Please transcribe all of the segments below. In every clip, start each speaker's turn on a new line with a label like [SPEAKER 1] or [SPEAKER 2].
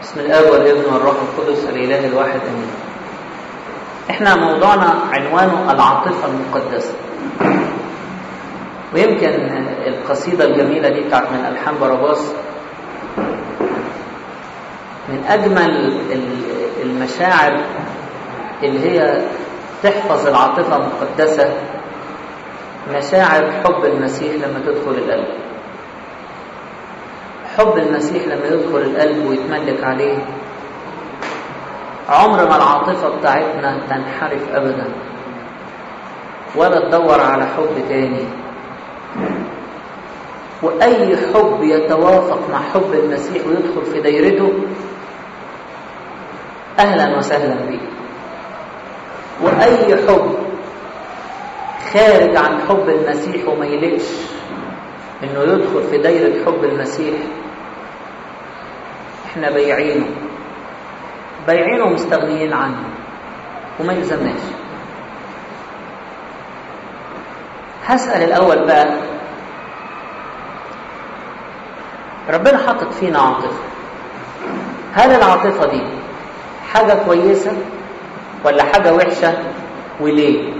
[SPEAKER 1] بسم الاب والابن والروح القدس الاله الواحد امين احنا موضوعنا عنوانه العاطفه المقدسه ويمكن القصيده الجميله دي بتاعت من الحان باراباس من اجمل المشاعر اللي هي تحفظ العاطفه المقدسه مشاعر حب المسيح لما تدخل القلب حب المسيح لما يدخل القلب ويتملك عليه عمر ما العاطفة بتاعتنا تنحرف أبدا ولا تدور على حب تاني وأي حب يتوافق مع حب المسيح ويدخل في دايرته أهلا وسهلا به وأي حب خارج عن حب المسيح وما يلقش انه يدخل في دايرة حب المسيح احنا بيعينه بيعينه ومستغنيين عنه وما يلزمناش هسأل الأول بقى ربنا حاطط فينا عاطفة هل العاطفة دي حاجة كويسة ولا حاجة وحشة وليه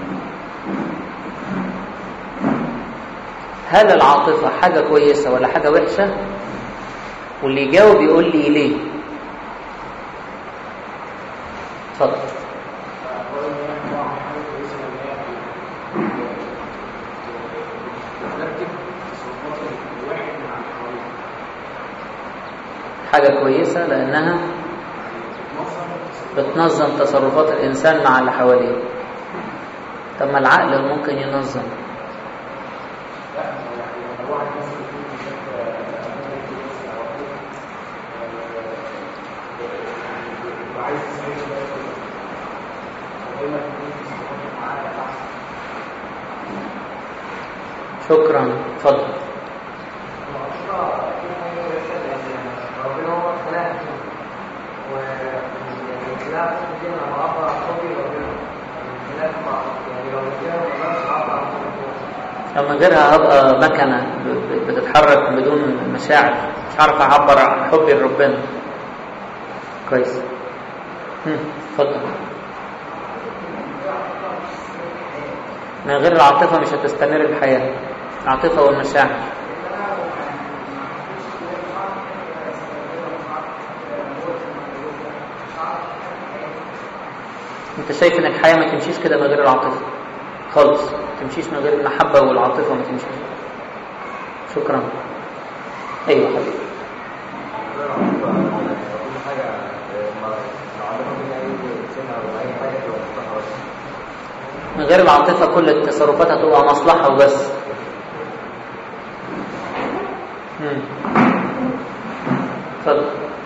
[SPEAKER 1] هل العاطفة حاجة كويسة ولا حاجة وحشة واللي يجاوب يقول لي ليه اتفضل حاجة كويسة لأنها بتنظم تصرفات الإنسان مع اللي حواليه طب ما العقل ممكن ينظم شكرا اتفضل لما غيرها هبقى مكنة بتتحرك بدون مشاعر مش عارف اعبر عن حبي لربنا كويس اتفضل من غير العاطفة مش هتستمر الحياة العاطفة والمشاعر انت شايف ان الحياة ما تمشيش كده من غير العاطفة خالص ما تمشيش من غير المحبة والعاطفة ما تمشيش شكرا ايوه حبيبي من غير العاطفة كل التصرفات هتبقى مصلحة وبس اتفضل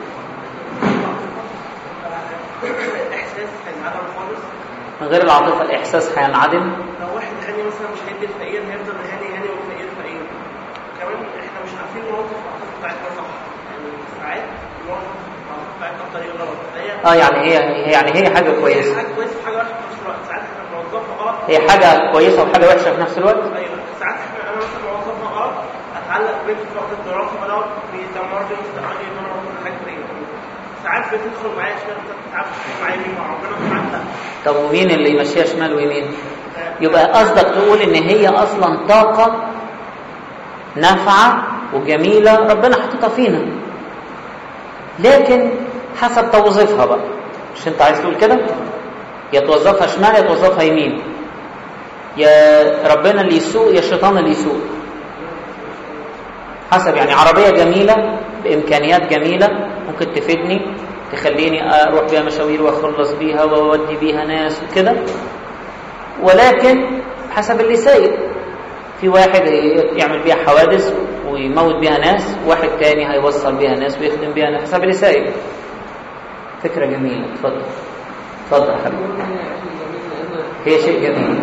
[SPEAKER 2] الاحساس هينعدم خالص
[SPEAKER 1] من غير العاطفة الإحساس هينعدم
[SPEAKER 2] لو واحد غني مثلا مش هيدي الفقير هيفضل غني غني والفقير فقير كمان احنا مش عارفين نوظف العاطفه بتاعتنا صح يعني ساعات نوظف العاطفه بتاعتنا بطريقه غلط فهي
[SPEAKER 1] اه يعني هي يعني هي حاجة كويسة
[SPEAKER 2] حاجه كويسه وحاجه وحشه في نفس الوقت ساعات احنا بنوظفها غلط
[SPEAKER 1] هي حاجة كويسة وحاجة وحشة في نفس الوقت
[SPEAKER 2] ايوه ساعات احنا انا مثلا بوظفها غلط اتعلق بنت في وقت الدراسه فدوت بيدمر لي مستقبلي يدمر كل حاجه فيا ساعات بتدخل معايا شمال انت بتتعب معايا يمين مع ربنا ساعات لا
[SPEAKER 1] طب ومين اللي يمشيها شمال ويمين يبقى قصدك تقول ان هي اصلا طاقة نافعة وجميلة ربنا حاططها فينا لكن حسب توظيفها بقى مش انت عايز تقول كده يا توظفها شمال يا توظفها يمين يا ربنا اللي يسوق يا الشيطان اللي يسوق حسب يعني عربية جميلة بإمكانيات جميلة ممكن تفيدني تخليني أروح بيها مشاوير وأخلص بيها وأودي بيها ناس وكده ولكن حسب اللي سايق في واحد يعمل بيها حوادث ويموت بيها ناس واحد تاني هيوصل بيها ناس ويخدم بيها ناس حسب اللي سايق فكرة جميلة اتفضل اتفضل يا حبيبي هي شيء جميل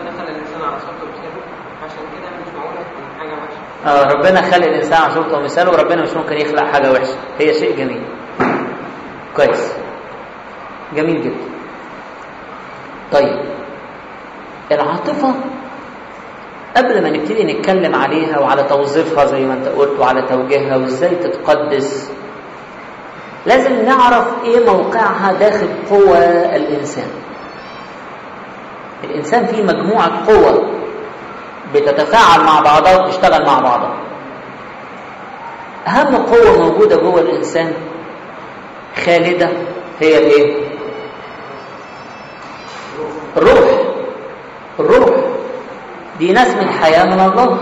[SPEAKER 1] آه ربنا خلق الإنسان على صورته ومثاله وربنا مش ممكن يخلق حاجة وحشة هي شيء جميل كويس جميل جدا طيب العاطفة قبل ما نبتدي نتكلم عليها وعلى توظيفها زي ما انت قلت وعلى توجيهها وازاي تتقدس لازم نعرف ايه موقعها داخل قوى الانسان الانسان فيه مجموعه قوى بتتفاعل مع بعضها وتشتغل مع بعضها اهم قوه موجوده جوه الانسان خالده هي الايه الروح الروح دي ناس من حياه من الله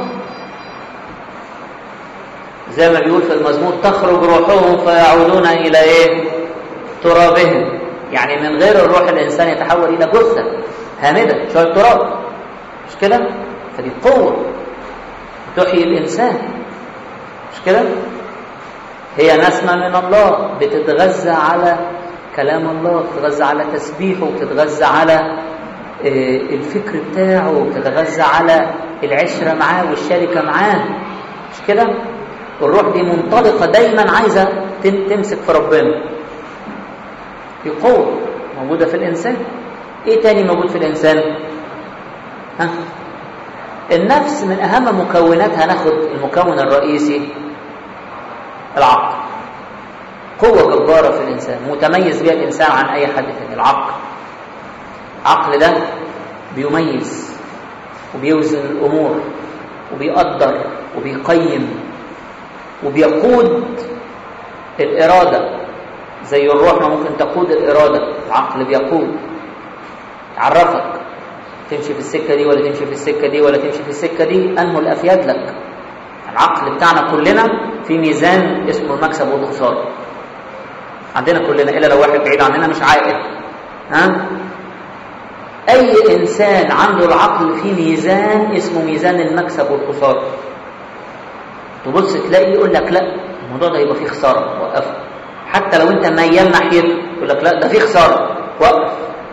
[SPEAKER 1] زي ما بيقول في المزمور تخرج روحهم فيعودون الى ايه ترابهم يعني من غير الروح الانسان يتحول الى جثه هامده شويه تراب مش كده فدي قوه تحيي الانسان مش كده هي نسمه من الله بتتغذى على كلام الله بتتغذى على تسبيحه بتتغذى على الفكر بتاعه بتتغذى على العشره معاه والشركه معاه مش كده الروح دي منطلقة دايما عايزة تمسك في ربنا في قوة موجودة في الإنسان إيه تاني موجود في الإنسان ها؟ النفس من أهم مكوناتها ناخد المكون الرئيسي العقل قوة جبارة في الإنسان متميز بها الإنسان عن أي حد تاني العقل العقل ده بيميز وبيوزن الأمور وبيقدر وبيقيم وبيقود الإرادة زي الروح ما ممكن تقود الإرادة العقل بيقود يعرفك تمشي في السكة دي ولا تمشي في السكة دي ولا تمشي في السكة دي أنه الأفياد لك العقل بتاعنا كلنا في ميزان اسمه المكسب والخسارة عندنا كلنا إلا لو واحد بعيد عننا مش عاقل ها أي إنسان عنده العقل في ميزان اسمه ميزان المكسب والخسارة تبص تلاقي يقول لك لا الموضوع ده يبقى فيه خساره وقفه حتى لو انت ميال ناحيته يقول لك لا ده فيه خساره وقف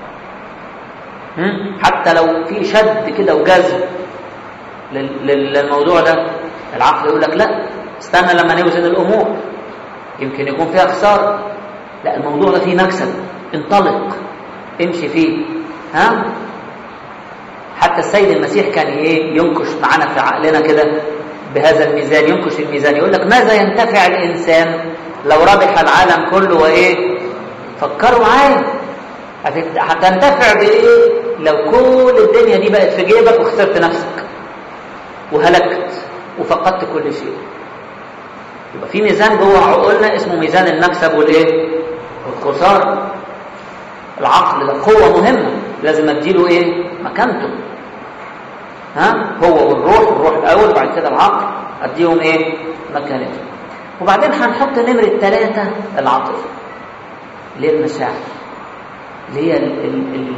[SPEAKER 1] حتى لو في شد كده وجذب للموضوع ده العقل يقول لك لا استنى لما نوزن الامور يمكن يكون فيها خساره لا الموضوع ده فيه مكسب انطلق امشي فيه ها حتى السيد المسيح كان ايه ينكش معانا في عقلنا كده بهذا الميزان ينكش الميزان يقول لك ماذا ينتفع الانسان لو ربح العالم كله وايه فكروا معايا هتنتفع بايه لو كل الدنيا دي بقت في جيبك وخسرت نفسك وهلكت وفقدت كل شيء يبقى في ميزان جوه عقولنا اسمه ميزان المكسب والايه والخساره العقل ده قوه مهمه لازم اديله ايه مكانته ها هو والروح الروح الاول وبعد كده العقل اديهم ايه مكانتهم وبعدين هنحط نمره ثلاثه العاطفه اللي هي المشاعر اللي هي ال ال ال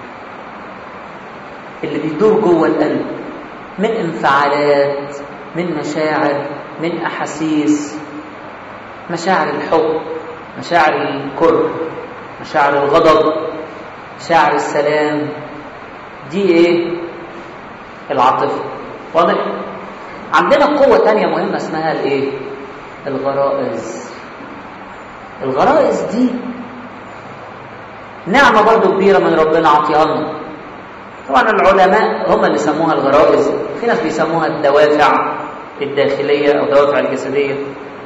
[SPEAKER 1] اللي بيدور جوه القلب من انفعالات من مشاعر من احاسيس مشاعر الحب مشاعر الكره مشاعر الغضب مشاعر السلام دي ايه العاطفة واضح عندنا قوة تانية مهمة اسمها الايه الغرائز الغرائز دي نعمة برضو كبيرة من ربنا عطيها لنا طبعا العلماء هم اللي سموها الغرائز في ناس بيسموها الدوافع الداخلية أو دوافع الجسدية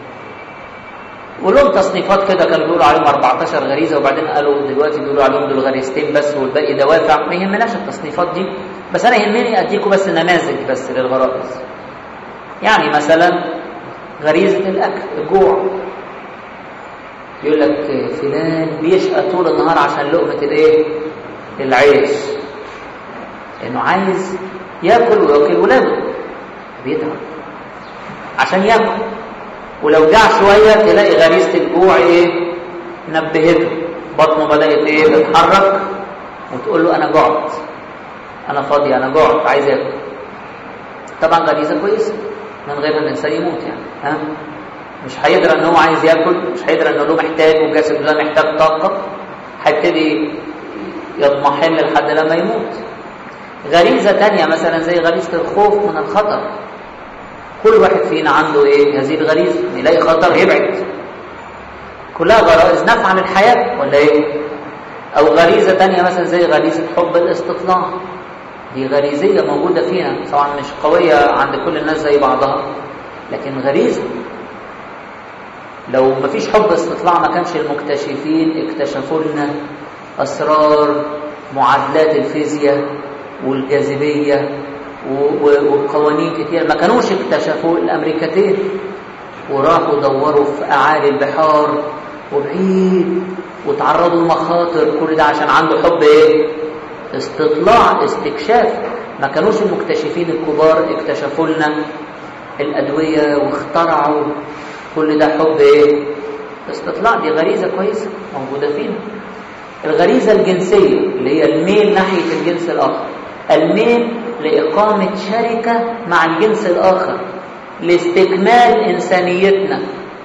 [SPEAKER 1] ولهم تصنيفات كده كانوا بيقولوا عليهم 14 غريزه وبعدين قالوا دلوقتي بيقولوا عليهم دول غريزتين بس والباقي دوافع ما يهمناش التصنيفات دي بس انا يهمني اديكم بس نماذج بس للغرائز يعني مثلا غريزه الاكل الجوع يقول لك فلان بيشقى طول النهار عشان لقمه الايه العيش لانه عايز ياكل وياكل ولاده بيتعب عشان ياكل ولو جاع شويه تلاقي غريزه الجوع ايه نبهته بطنه بدات ايه تتحرك وتقول له انا جعت انا فاضي انا جعت عايز اكل طبعا غريزه كويسه من غير ما الانسان يموت يعني ها مش هيدرى ان هو عايز ياكل مش هيدرى ان هو محتاج وجسده ده محتاج طاقه هيبتدي يضمحل لحد لما يموت غريزه تانية مثلا زي غريزه الخوف من الخطر كل واحد فينا عنده ايه هذه الغريزه يلاقي خطر يبعد كلها غرائز نافعه للحياه ولا ايه او غريزه تانية مثلا زي غريزه حب الاستطلاع دي غريزيه موجوده فينا طبعا مش قويه عند كل الناس زي بعضها لكن غريزه لو مفيش حب استطلاع ما كانش المكتشفين اكتشفوا لنا اسرار معادلات الفيزياء والجاذبيه وقوانين كتير ما كانوش اكتشفوا الامريكتين وراحوا دوروا في اعالي البحار وبعيد وتعرضوا لمخاطر كل ده عشان عنده حب ايه استطلاع استكشاف ما كانوش المكتشفين الكبار اكتشفوا لنا الادويه واخترعوا كل ده حب ايه استطلاع دي غريزه كويسه موجوده فينا الغريزه الجنسيه اللي هي الميل ناحيه الجنس الاخر الميل لاقامه شركه مع الجنس الاخر لاستكمال انسانيتنا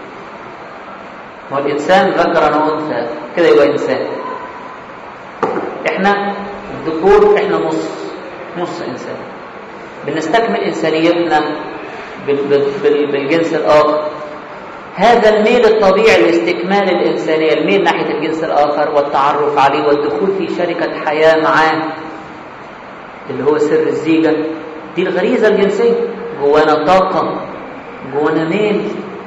[SPEAKER 1] هو الانسان ذكر وانثى كده يبقى انسان احنا الذكور احنا نص نص انسان بنستكمل انسانيتنا بالجنس الاخر هذا الميل الطبيعي لاستكمال الانسانيه الميل ناحيه الجنس الاخر والتعرف عليه والدخول في شركه حياه معاه اللي هو سر الزيجه دي الغريزه الجنسيه جوانا طاقه جوانا ميل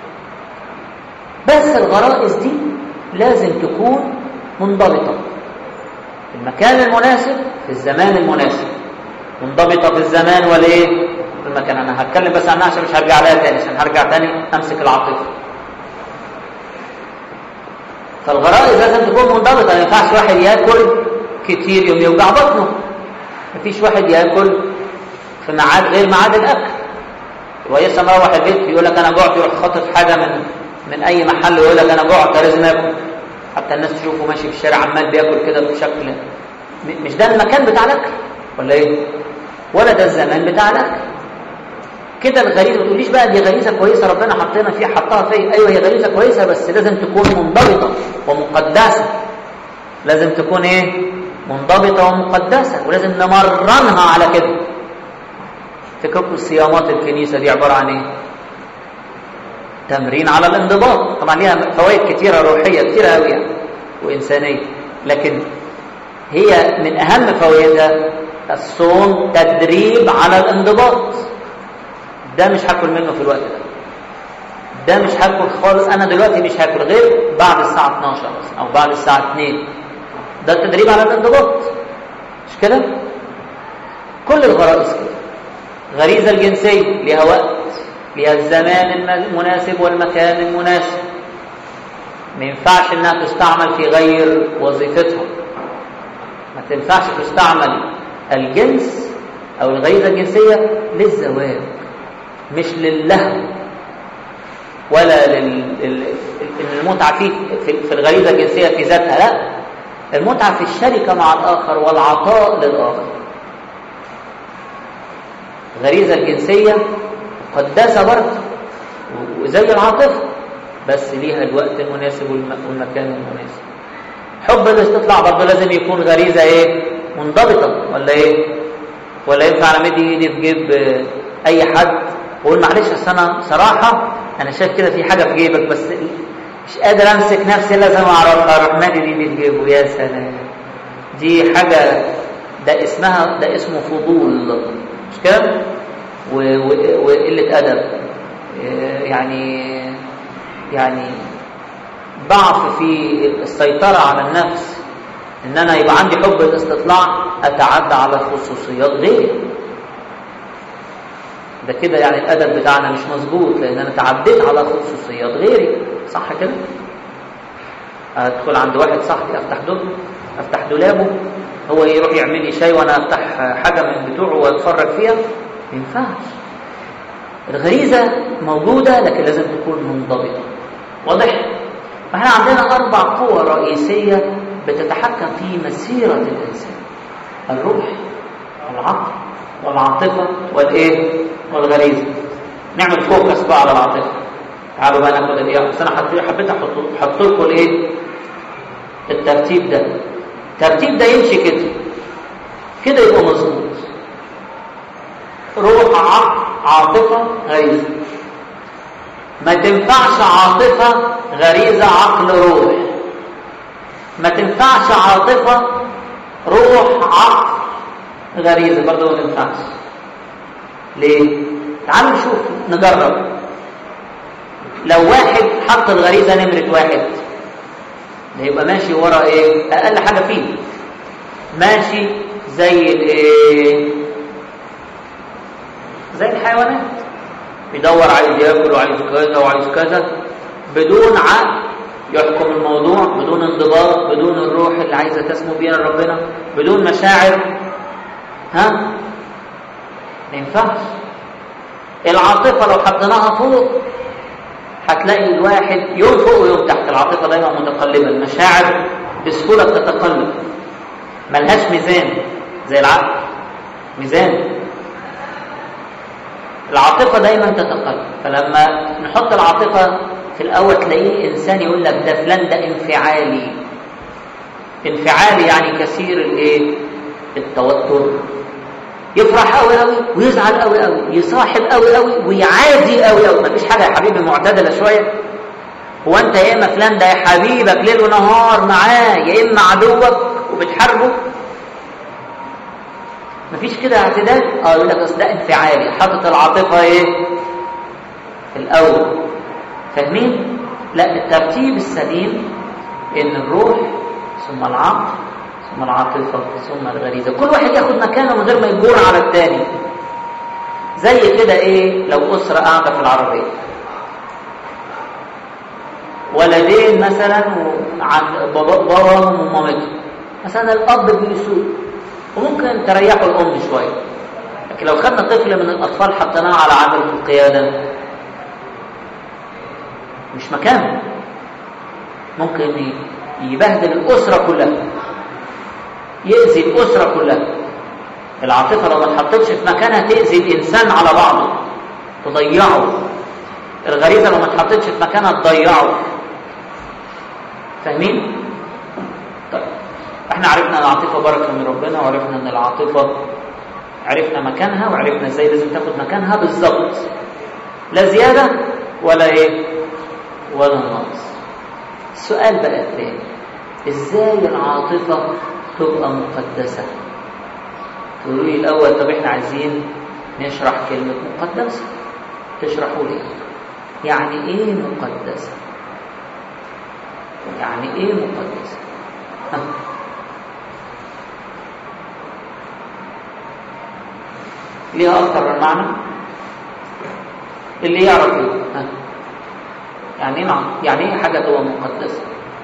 [SPEAKER 1] بس الغرائز دي لازم تكون منضبطه في المكان المناسب في الزمان المناسب منضبطه في الزمان والايه في المكان انا هتكلم بس عنها عشان مش هرجع لها تاني عشان هرجع تاني امسك العاطفه فالغرائز لازم تكون منضبطه ما ينفعش واحد ياكل كتير يوم يوجع بطنه مفيش واحد ياكل في ميعاد غير ميعاد الاكل ولسه مروح البيت يقول لك انا جوعت يروح خاطف حاجه من من اي محل ويقول لك انا جوعت لازم اكل حتى الناس تشوفه ماشي في الشارع عمال بياكل كده بشكل مش ده المكان بتاع الاكل ولا ايه ولا ده الزمان بتاع الاكل كده الغريزه ما تقوليش بقى دي غريزه كويسه ربنا حطينا فيها حطها فيا ايوه هي غريزه كويسه بس لازم تكون منضبطه ومقدسه لازم تكون ايه منضبطه ومقدسه ولازم نمرنها على كده فكركم صيامات الكنيسه دي عباره عن ايه تمرين على الانضباط طبعا ليها فوائد كثيره روحيه كثيره قوي يعني وانسانيه لكن هي من اهم فوائدها الصوم تدريب على الانضباط ده مش هاكل منه في الوقت ده ده مش هاكل خالص انا دلوقتي مش هاكل غير بعد الساعه 12 مثلا او بعد الساعه 2 ده التدريب على الانضباط مش كده كل الغرائز كده غريزه الجنسيه ليها وقت ليها الزمان المناسب والمكان المناسب ما ينفعش انها تستعمل في غير وظيفتها ما تنفعش تستعمل الجنس او الغريزه الجنسيه للزواج مش للهو ولا لل... المتعه في في الغريزه الجنسيه في ذاتها لا المتعه في الشركه مع الاخر والعطاء للاخر الغريزه الجنسيه مقدسه برضه وزي العاطفه بس ليها الوقت المناسب والمكان المناسب حب الاستطلاع برضه لازم يكون غريزه ايه منضبطه ولا ايه ولا ينفع انا مدي ايدي في جيب اي حد واقول معلش اصل انا صراحه انا شايف كده في حاجه في جيبك بس مش قادر امسك نفسي لازم اعرفها اروح مادي ايدي في جيبه يا سلام دي حاجه ده اسمها ده اسمه فضول مش كده وقله ادب يعني يعني ضعف في السيطره على النفس ان انا يبقى عندي حب الاستطلاع اتعدى على خصوصيات غيري ده كده يعني الادب بتاعنا مش مظبوط لان انا تعديت على خصوصيات غيري صح كده ادخل عند واحد صاحبي افتح دول افتح دولابه هو يروح يعمل لي شاي وانا افتح حاجه من بتوعه واتفرج فيها ما ينفعش الغريزه موجوده لكن لازم تكون منضبطه واضح فاحنا عندنا اربع قوى رئيسيه بتتحكم في مسيره الانسان الروح والعقل والعاطفه والايه والغريزه نعمل فوكس بقى على العاطفه تعالوا بقى ناخد الايه بس انا حبيت احط احط لكم الايه الترتيب ده الترتيب ده يمشي كده كده يبقى مظبوط روح عقل عاطفه غريزه ما تنفعش عاطفه غريزه عقل روح ما تنفعش عاطفه روح عقل غريزه برضه ما تنفعش ليه تعالوا نشوف نجرب لو واحد حط الغريزة نمرة واحد ده يبقى ماشي ورا ايه اقل حاجة فيه ماشي زي الايه زي الحيوانات بيدور عايز ياكل وعايز كذا وعايز كذا بدون عقل يحكم الموضوع بدون انضباط بدون الروح اللي عايزه تسمو بيها لربنا بدون مشاعر ها ما ينفعش العاطفه لو حطيناها فوق هتلاقي الواحد يوم فوق ويوم تحت العاطفه دايما متقلبه المشاعر بسهوله بتتقلب ملهاش ميزان زي العقل ميزان العاطفة دايما تتقلب فلما نحط العاطفة في الأول تلاقيه إنسان يقول لك ده فلان ده انفعالي انفعالي يعني كثير الايه التوتر يفرح قوي قوي ويزعل قوي قوي يصاحب قوي قوي ويعادي قوي قوي مفيش حاجه يا حبيبي معتدله شويه هو انت يا اما فلان ده يا حبيبك ليل ونهار معاه يا اما عدوك وبتحاربه مفيش كده اعتدال اه يقول لك اصل ده انفعالي حاطط العاطفه ايه في الاول فاهمين لا الترتيب السليم ان الروح ثم العقل ثم العاطفه ثم الغريزه كل واحد ياخد مكانه من غير ما يجور على الثاني زي كده ايه لو اسره قاعده في العربيه ولدين مثلا عند باباهم ومامتهم مثلا الاب بيسوق وممكن تريحوا الام شويه لكن لو خدنا طفل من الاطفال حطيناه على عجله القياده مش مكانه ممكن يبهدل الاسره كلها يأذي الاسره كلها العاطفه لو ما اتحطتش في مكانها تأذي الانسان على بعضه تضيعه الغريزه لو ما اتحطتش في مكانها تضيعه فاهمين طيب احنا عرفنا العاطفه بركه من ربنا وعرفنا ان العاطفه عرفنا مكانها وعرفنا ازاي لازم تاخد مكانها بالظبط لا زياده ولا ايه ولا ناقص السؤال بقى الثاني ازاي العاطفه تبقى مقدسه تقولوا لي الاول طب احنا عايزين نشرح كلمه مقدسه تشرحوا لي يعني ايه مقدسه يعني ايه مقدسه ها. ليها اكثر من معنى اللي يعرف ايه ها. يعني ايه معنى يعني ايه حاجه تبقى مقدسه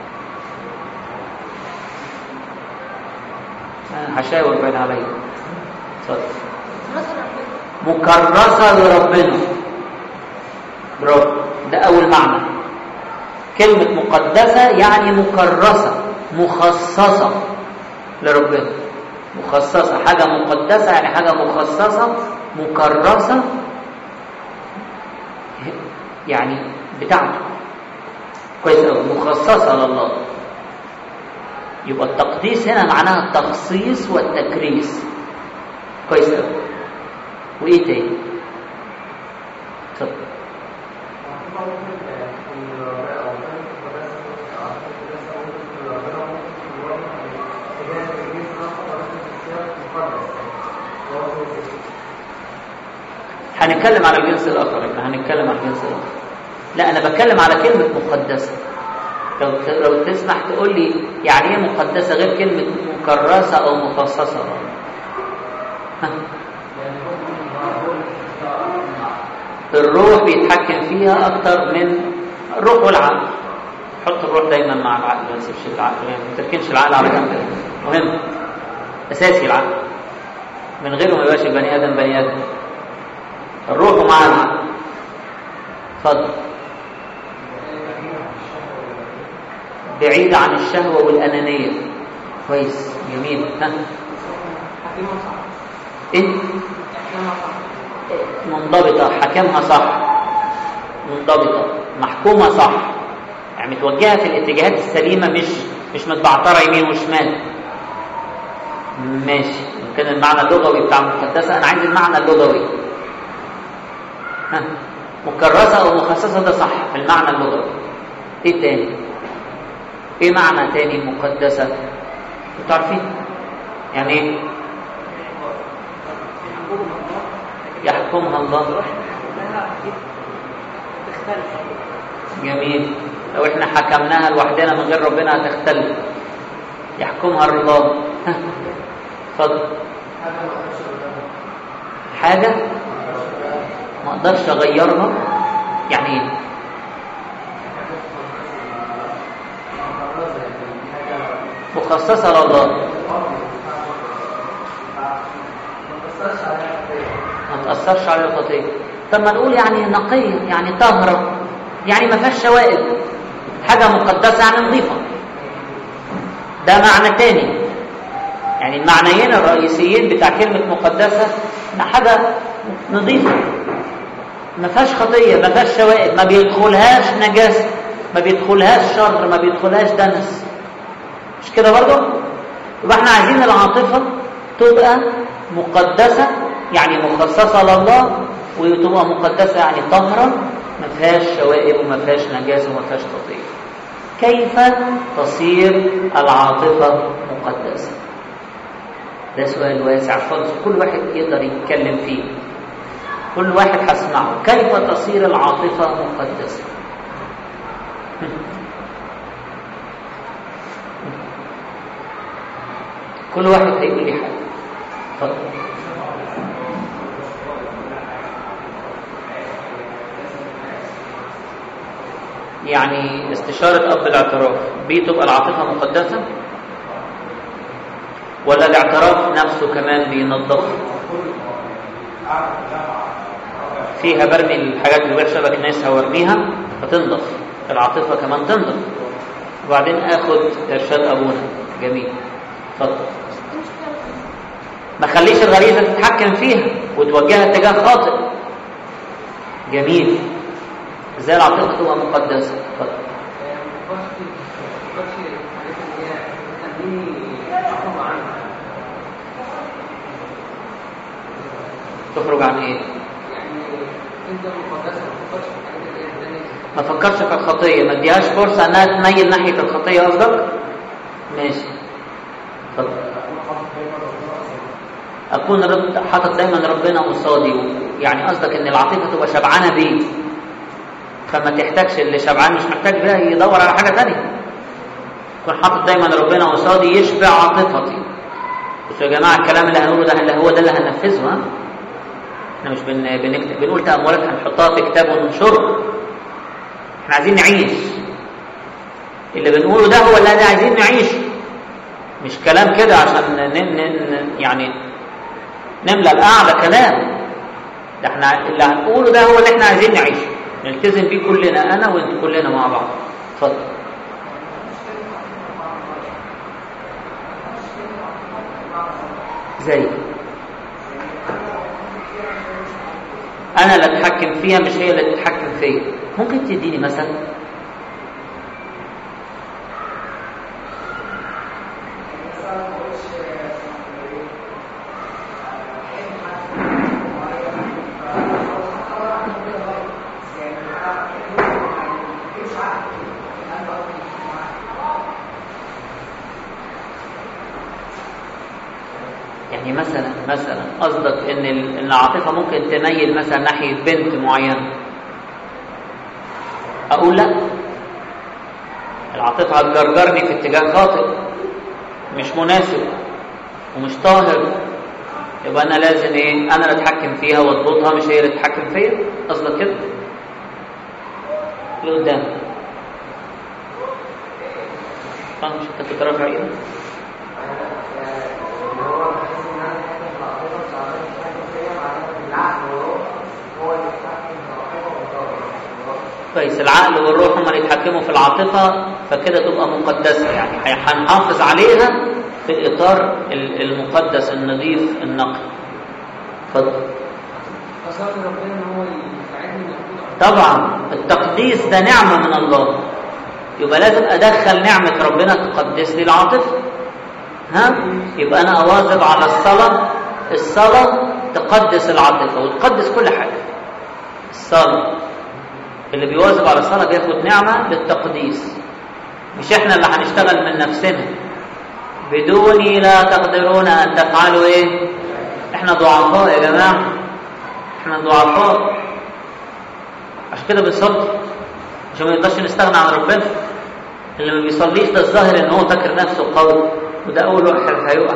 [SPEAKER 1] هشاور بين عليا اتفضل مكرسه لربنا برافو ده اول معنى كلمه مقدسه يعني مكرسه مخصصه لربنا مخصصه حاجه مقدسه يعني حاجه مخصصه مكرسه يعني بتاعته كويس قوي مخصصه لله يبقى التقديس هنا معناها التخصيص والتكريس كويس قوي وايه تاني اتفضل هنتكلم على الجنس الاخر احنا هنتكلم على الجنس الاخر لا انا بتكلم على كلمه مقدسه لو لو تسمح تقول لي يعني ايه مقدسه غير كلمه مكرسه او مخصصه ها؟ الروح بيتحكم فيها اكتر من الروح والعقل حط الروح دايما مع العقل ما تسيبش العقل يعني ما تركنش العقل على جنب مهم اساسي العقل من غيره ما يبقاش البني ادم بني ادم الروح مع العقل اتفضل بعيد عن الشهوة والأنانية كويس جميل ها ايه منضبطة حكمها صح منضبطة محكومة صح يعني متوجهة في الاتجاهات السليمة مش مش متبعترة يمين وشمال ماشي ممكن المعنى اللغوي بتاع مقدسة أنا عايز المعنى اللغوي ها مكرسة أو مخصصة ده صح في المعنى اللغوي إيه تاني؟ إيه معنى تاني مقدسة؟ أنتوا عارفين؟ يعني إيه؟ يحكمها الله جميل لو احنا حكمناها لوحدنا من غير ربنا هتختلف يحكمها الله ها، اتفضل حاجة ما اقدرش اغيرها يعني ايه مخصصة لله ما تأثرش على الخطية طب ما نقول يعني نقية يعني طاهرة يعني ما فيهاش شوائب حاجة مقدسة يعني نظيفة ده معنى تاني يعني المعنيين الرئيسيين بتاع كلمة مقدسة إن حاجة نظيفة ما فيهاش خطية ما فيهاش شوائب ما بيدخلهاش نجاسة ما بيدخلهاش شر ما بيدخلهاش دنس مش كده برضه يبقى احنا عايزين العاطفة تبقى مقدسة يعني مخصصة لله وتبقى مقدسة يعني طاهرة ما فيهاش شوائب وما فيهاش نجاسة وما فيهاش خطية كيف تصير العاطفة مقدسة ده سؤال واسع خالص كل واحد يقدر يتكلم فيه كل واحد هسمعه كيف تصير العاطفة مقدسة كل واحد هيقول لي حاجة اتفضل يعني استشارة أب الاعتراف بتبقى العاطفة مقدسة ولا الاعتراف نفسه كمان بينظف فيها برمي الحاجات الوحشة بكنسها وارميها فتنضف العاطفة كمان تنضف وبعدين اخد ارشاد ابونا جميل اتفضل ما خليش الغريزة تتحكم فيها وتوجهها اتجاه خاطئ جميل ازاي العاطفة تبقى مقدسة اتفضل تخرج عن ايه ما فكرش في الخطية ما اديهاش فرصة انها تميل ناحية الخطية قصدك ماشي اتفضل اكون رب حاطط دايما ربنا قصادي يعني قصدك ان العاطفة تبقى شبعانة بيه فما تحتاجش اللي شبعان مش محتاج بقى يدور على حاجة تانية يكون حاطط دايما ربنا قصادي يشبع عاطفتي بصوا يا جماعة الكلام اللي هنقوله ده اللي هو ده اللي هننفذه ها احنا مش بن... بنكتب بنقول تأملات هنحطها في كتاب وننشره احنا عايزين نعيش اللي بنقوله ده هو اللي احنا عايزين نعيشه مش كلام كده عشان ن... ن... ن... يعني نملى القعدة كلام ده احنا اللي هنقوله ده هو اللي احنا عايزين نعيشه نلتزم بيه كلنا انا وانت كلنا مع بعض اتفضل زي انا اللي اتحكم فيها مش هي اللي تتحكم فيا ممكن تديني مثل يعني مثلا مثلا قصدك ان ال- ان العاطفه ممكن تميل مثلا ناحيه بنت معينه اقول لا العاطفه هتجرجرني في اتجاه خاطئ مش مناسب ومش طاهر يبقى انا لازم ايه انا اللي اتحكم فيها واضبطها مش هي اللي تتحكم فيا قصدك كده لقدام اه مش انت كنت رافع ايدك كويس العقل والروح هم اللي يتحكموا في العاطفة فكده تبقى مقدسة يعني هنحافظ عليها في الإطار ال- المقدس النظيف النقي اتفضل
[SPEAKER 3] فصار ربنا ان هو يساعدني ان اكون
[SPEAKER 1] طبعا التقديس ده نعمة من الله يبقى لازم أدخل نعمة ربنا تقدس لي العاطفة ها يبقى أنا أواظب على الصلاة الصلاة تقدس العاطفة وتقدس كل حاجة الصلاة اللي بيواظب على الصلاة بياخد نعمة للتقديس مش احنا اللي هنشتغل من نفسنا بدوني لا تقدرون أن تفعلوا ايه احنا ضعفاء يا جماعة احنا ضعفاء عشان كده بنصلي عشان ما نقدرش نستغنى عن ربنا اللي ما بيصليش ده الظاهر ان هو فاكر نفسه قوي وده اول واحد هيقع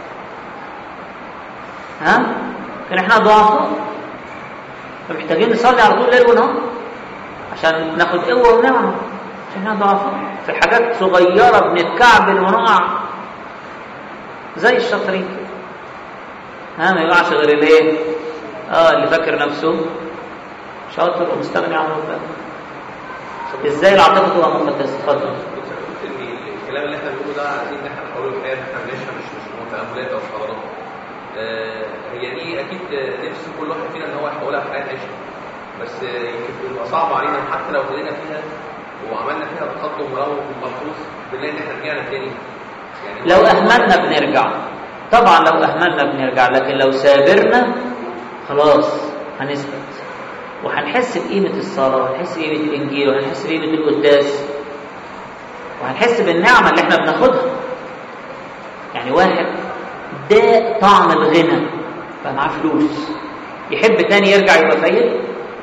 [SPEAKER 1] ها لكن احنا ضعفاء فمحتاجين نصلي على طول ليل ونهار عشان ناخد قوه ونعمه عشان احنا ضعفاء في حاجات صغيره بنتكعبل ونقع زي الشاطرين ها ما يقعش غير الايه اه اللي فاكر نفسه شاطر ومستغني عن ربنا ازاي العاطفه تبقى مقدسه اتفضل
[SPEAKER 4] ان الكلام اللي احنا بنقوله ده عايزين ان احنا نحاول الحقيقه ان احنا بنعيشها مش مش تاملات او حضارات آه، هي دي اكيد نفس كل واحد فينا ان هو يحولها في حياه عيشها بس آه، يمكن بيبقى صعب علينا حتى لو ابتدينا فيها وعملنا فيها تقدم ولو ملحوظ بنلاقي ان احنا رجعنا تاني يعني
[SPEAKER 1] لو اهملنا بنرجع طبعا لو اهملنا بنرجع لكن لو سابرنا خلاص هنثبت وهنحس بقيمة الصلاة وهنحس بقيمة الإنجيل وهنحس بقيمة القداس وهنحس بالنعمة اللي احنا بناخدها يعني واحد ده طعم الغنى بقى معاه فلوس يحب تاني يرجع يبقى فقير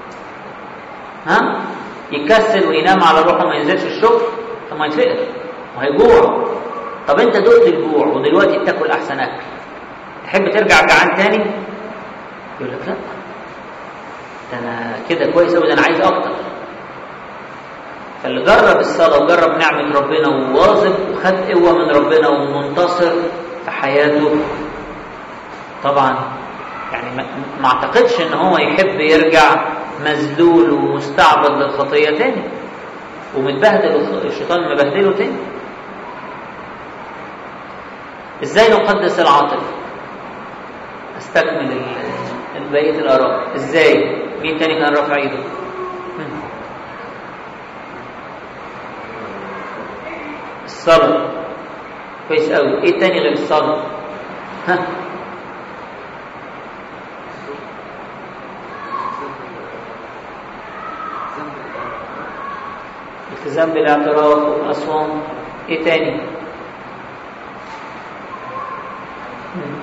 [SPEAKER 1] ها يكسل وينام على روحه ما ينزلش الشغل طب ما يتفقر وهيجوع طب انت دقت الجوع ودلوقتي بتاكل احسن اكل تحب ترجع جعان تاني يقول لك لا ده انا كده كويس قوي ده انا عايز اكتر فاللي جرب الصلاه وجرب نعمه ربنا وواظب وخد قوه من ربنا ومنتصر في حياته طبعا يعني ما ما اعتقدش ان هو يحب يرجع مذلول ومستعبد للخطيه تاني ومتبهدل الشيطان مبهدله تاني ازاي نقدس العاطفه استكمل ال- بقيه الاراء ازاي مين تاني كان رافع ايده هم. الصلاه كويس قوي ايه تاني غير الصلاه ها التزام بالاعتراف والاصوام ايه تاني هم.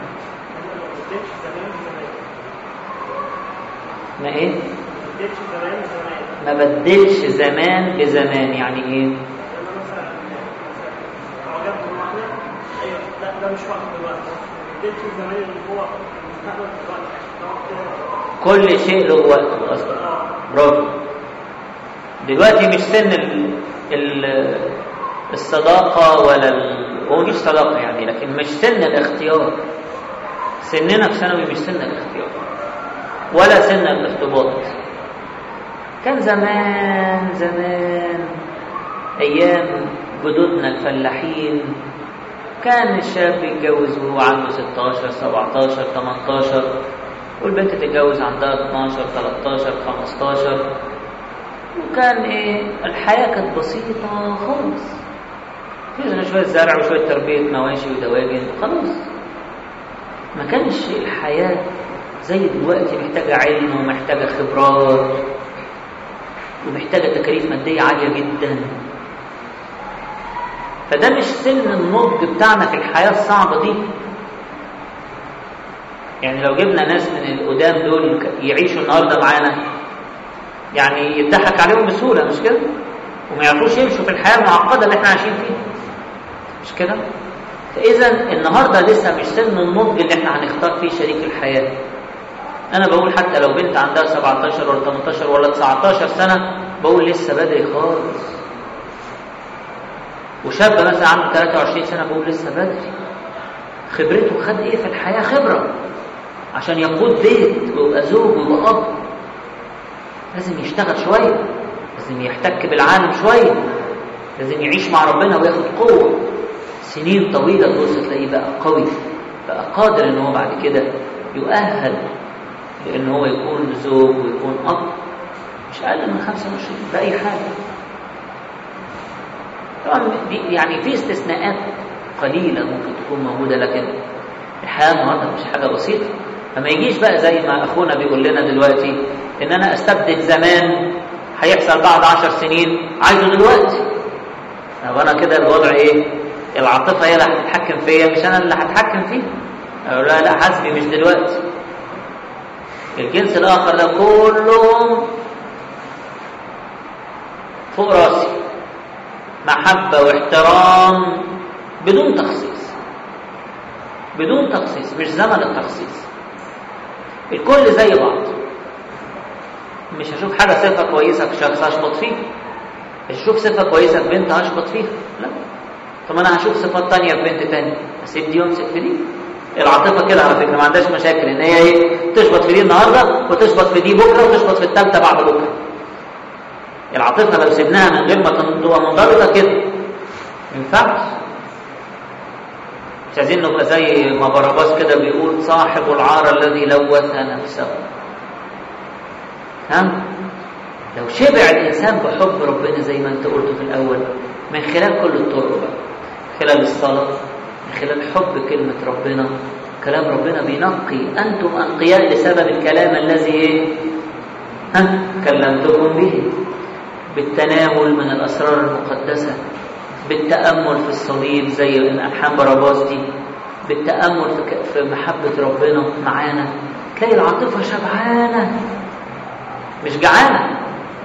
[SPEAKER 1] ما ايه
[SPEAKER 2] اديتش زمان زمان
[SPEAKER 1] ما بدلش زمان بزمان يعني ايه
[SPEAKER 2] انا مثلا مثلا اعجبت بواحده ايوه لا ده مش وقت دلوقتي ما اديتش زمان اللي هو المستقبل دلوقتي ده وقت
[SPEAKER 1] كل شيء له وقت اصلا
[SPEAKER 2] اه
[SPEAKER 1] برافو دلوقتي مش سن ال... ال... الصداقة ولا ال... هو مش صداقة يعني لكن مش سن الاختيار سننا في ثانوي مش سن الاختيار ولا سن الارتباط كان زمان زمان أيام جدودنا الفلاحين كان الشاب يتجوز وهو عنده 16 17 18 والبنت تتجوز عندها 12 13 15 وكان ايه الحياة كانت بسيطة خالص فيها شوية زرع وشوية تربية مواشي ودواجن خلاص ما كانش الحياة زي دلوقتي محتاجة علم ومحتاجة خبرات ومحتاجة تكاليف مادية عالية جدا فده مش سن النضج بتاعنا في الحياة الصعبة دي يعني لو جبنا ناس من القدام دول يعيشوا النهارده معانا يعني يضحك عليهم بسهولة مش كده؟ وما يعرفوش يمشوا في الحياة المعقدة اللي احنا عايشين فيها مش كده؟ فإذا النهارده لسه مش سن النضج اللي احنا هنختار فيه شريك الحياة أنا بقول حتى لو بنت عندها 17 ولا 18 ولا 19 سنة بقول لسه بدري خالص وشاب مثلا عنده 23 سنة بقول لسه بدري خبرته خد ايه في الحياة خبرة عشان يقود بيت ويبقى زوج ويبقى أب لازم يشتغل شوية لازم يحتك بالعالم شوية لازم يعيش مع ربنا وياخد قوة سنين طويلة تبص تلاقيه بقى قوي بقى قادر ان هو بعد كده يؤهل لان هو يكون زوج ويكون اب مش اقل من 25 باي حاجه طبعا دي يعني في استثناءات قليله ممكن تكون موجوده لكن الحياه النهارده مش حاجه بسيطه فما يجيش بقى زي ما اخونا بيقول لنا دلوقتي ان انا استبدل زمان هيحصل بعد عشر سنين عايزه دلوقتي طب انا كده الوضع ايه العاطفه هي اللي هتتحكم فيا مش انا اللي هتحكم فيها اقول لها لا حسبي مش دلوقتي الجنس الاخر ده كلهم فوق راسي محبة واحترام بدون تخصيص بدون تخصيص مش زمن التخصيص الكل زي بعض مش هشوف حاجة صفة كويسة في شخص هشبط فيه مش هشوف صفة كويسة في بنت هشبط فيها لا طب انا هشوف صفات تانية في بنت تانية اسيب دي وامسك في دي العاطفة كده على فكرة ما عندهاش مشاكل ان هي ايه تشبط في دي النهاردة وتشبط في دي بكرة وتشبط في التالتة بعد بكرة العاطفة لو سيبناها من غير ما تبقى منضبطة كده ما ينفعش مش عايزين نبقى زي ما باراباس كده بيقول صاحب العار الذي لوث نفسه ها لو شبع الانسان بحب ربنا زي ما انت قلت في الاول من خلال كل الطرق بقى خلال الصلاه من خلال حب كلمه ربنا كلام ربنا بينقي انتم انقياء لسبب الكلام الذي ايه ها كلمتكم به بالتناول من الاسرار المقدسه بالتامل في الصليب زي الحان باراباس دي بالتامل في في محبه ربنا معانا تلاقي العاطفه شبعانه مش جعانه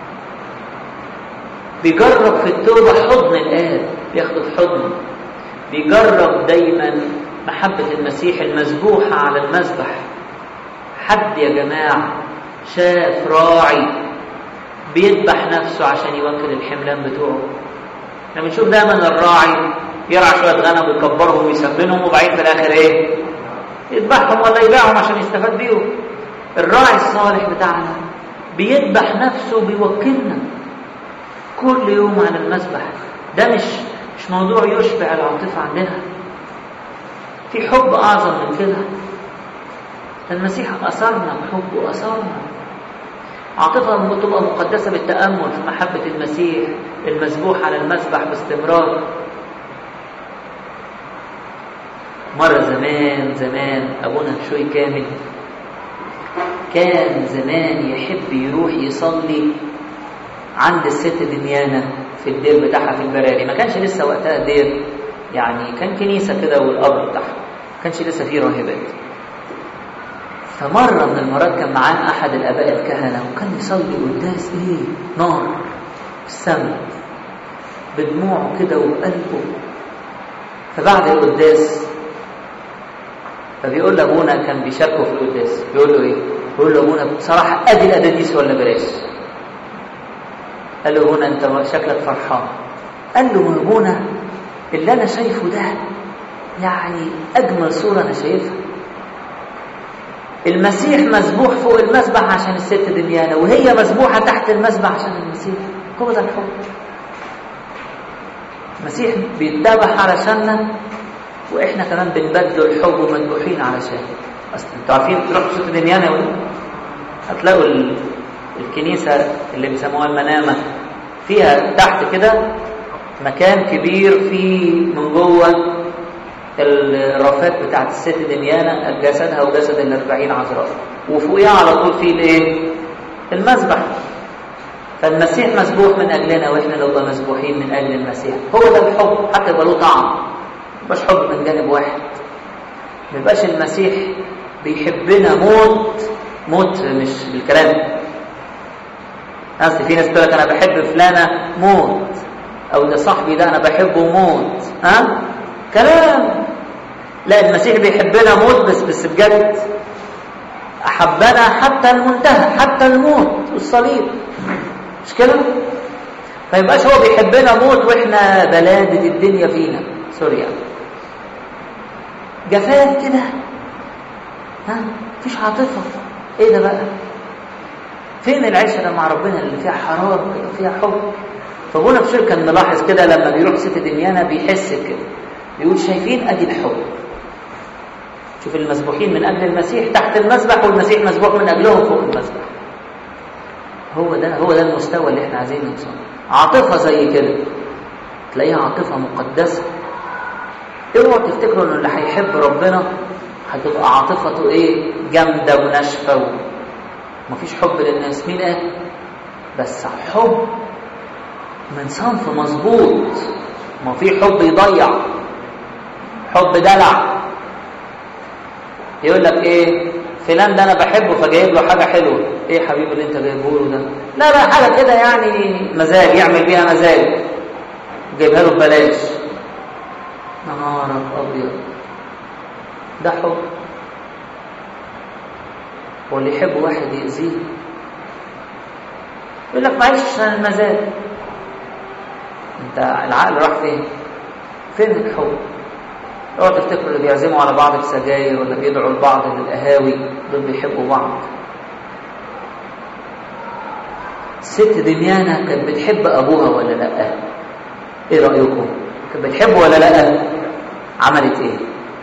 [SPEAKER 1] بيجرب في التوبة حضن الآب بياخده في حضنه بيجرب دايما محبة المسيح المذبوحة على المذبح حد يا جماعة شاف راعي بيذبح نفسه عشان يوكل الحملان بتوعه احنا بنشوف دايما الراعي يرعى شوية غنم ويكبرهم ويسمنهم وبعدين في الآخر ايه؟ يذبحهم ولا يبيعهم عشان يستفاد بيهم الراعي الصالح بتاعنا بيذبح نفسه بيوكلنا كل يوم على المذبح ده مش مش موضوع يشبع العاطفة عندنا في حب أعظم من كده المسيح أثرنا بحبه أثرنا عاطفة تبقى مقدسة بالتأمل في محبة المسيح المذبوح على المذبح باستمرار مرة زمان زمان أبونا بشوي كامل كان زمان يحب يروح يصلي عند الست دميانة في الدير بتاعها في البراري ما كانش لسه وقتها دير يعني كان كنيسة كده والقبر بتاعها ما كانش لسه فيه راهبات فمرة من المرات كان معاه أحد الآباء الكهنة وكان يصلي قداس إيه نار في السماء بدموعه كده وبقلبه فبعد القداس فبيقول لابونا كان بيشاركه في القداس بيقول له ايه؟ بيقول له ابونا بصراحه ادي الاداديس ولا بلاش؟ قال له ابونا انت شكلك فرحان قال له ابونا اللي انا شايفه ده يعني اجمل صوره انا شايفها المسيح مذبوح فوق المذبح عشان الست دميانه وهي مذبوحه تحت المذبح عشان المسيح هو ده الحب المسيح بيتذبح علشاننا واحنا كمان بنبدل الحب ومذبوحين علشان اصل انتوا عارفين تروحوا ست دميانه ولا هتلاقوا ال... الكنيسه اللي بيسموها المنامه فيها تحت كده مكان كبير فيه من جوه الرفات بتاعت الست دميانه جسدها وجسد الاربعين عذراء وفوقيها على طول فيه الايه؟ المذبح فالمسيح مسبوح من اجلنا واحنا نبقى مسبوحين من اجل المسيح هو ده الحب حتى يبقى له طعم مش حب من جانب واحد ما يبقاش المسيح بيحبنا موت موت مش بالكلام اصل في ناس تقول لك انا بحب فلانه موت او ده صاحبي ده انا بحبه موت ها كلام لا المسيح بيحبنا موت بس بس بجد احبنا حتى المنتهى حتى الموت والصليب مش كده ما يبقاش هو بيحبنا موت واحنا بلاده الدنيا فينا سوري يعني جفاف كده ها مفيش عاطفه ايه ده بقى فين العشره مع ربنا اللي فيها حراره كده فيها حب فابونا بشير كان ملاحظ كده لما بيروح ست دميانه بيحس كده بيقول شايفين ادي الحب شوف المذبوحين من اجل المسيح تحت المذبح والمسيح مذبوح من اجلهم فوق المذبح هو ده هو ده المستوى اللي احنا عايزين نوصل عاطفه زي كده تلاقيها عاطفه مقدسه اوعوا تفتكروا ان اللي هيحب ربنا هتبقى عاطفته ايه جامده وناشفه ومفيش حب للناس مين قال بس حب من صنف مظبوط ما في حب يضيع حب دلع يقول لك ايه فلان ده انا بحبه فجايب له حاجه حلوه ايه يا حبيبي اللي انت جايبه له ده لا لا حاجه كده يعني مزاج يعمل بيها مزاج جايبها له ببلاش نهارك ابيض ده حب واللي يحب واحد يأذيه يقول لك معلش عشان المزاج انت العقل راح فين فين الحب اوعوا تفتكروا اللي بيعزموا على بعض بسجاير ولا بيدعوا لبعض للقهاوي دول بيحبوا بعض الست دميانة كانت بتحب أبوها ولا لأ؟ إيه رأيكم؟ كانت بتحبه ولا لأ؟ عملت إيه؟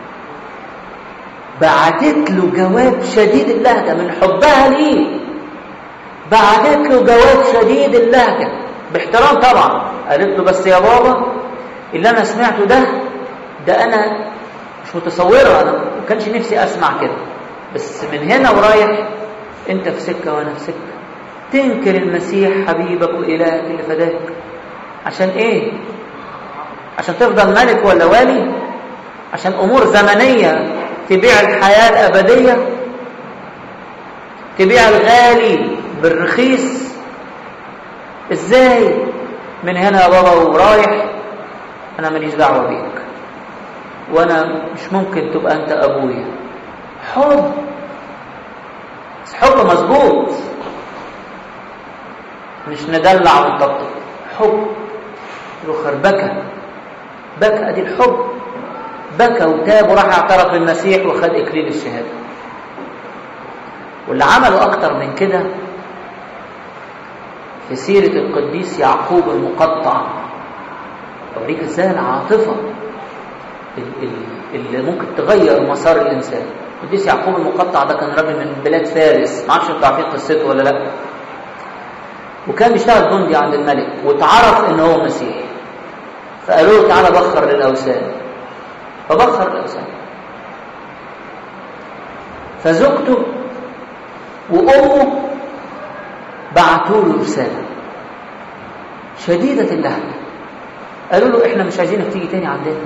[SPEAKER 1] بعتت له جواب شديد اللهجة من حبها ليه بعتت له جواب شديد اللهجة باحترام طبعا قالت له بس يا بابا اللي أنا سمعته ده ده أنا مش متصورة أنا ما كانش نفسي أسمع كده بس من هنا ورايح أنت في سكة وأنا في سكة تنكر المسيح حبيبك وإلهك اللي فداك عشان إيه؟ عشان تفضل ملك ولا والي؟ عشان أمور زمنية تبيع الحياة الأبدية تبيع الغالي بالرخيص ازاي من هنا يا بابا ورايح انا ماليش دعوه بيك وانا مش ممكن تبقى انت ابويا حب بس حب مظبوط مش ندلع ونطبطب حب له خربكه بكى ادي الحب بكى وتاب وراح اعترف بالمسيح وخد اكليل الشهاده واللي عملوا اكتر من كده في سيره القديس يعقوب المقطع اوريك ازاي العاطفه اللي ممكن تغير مسار الانسان القديس يعقوب المقطع ده كان راجل من بلاد فارس ما اعرفش انتوا عارفين قصته ولا لا وكان بيشتغل جندي عند الملك واتعرف ان هو مسيحي فقالوا له تعالى بخر للاوثان فبخر الاوثان فزوجته وامه بعتوا له رساله شديده اللهجه قالوا له احنا مش عايزينك تيجي تاني عندنا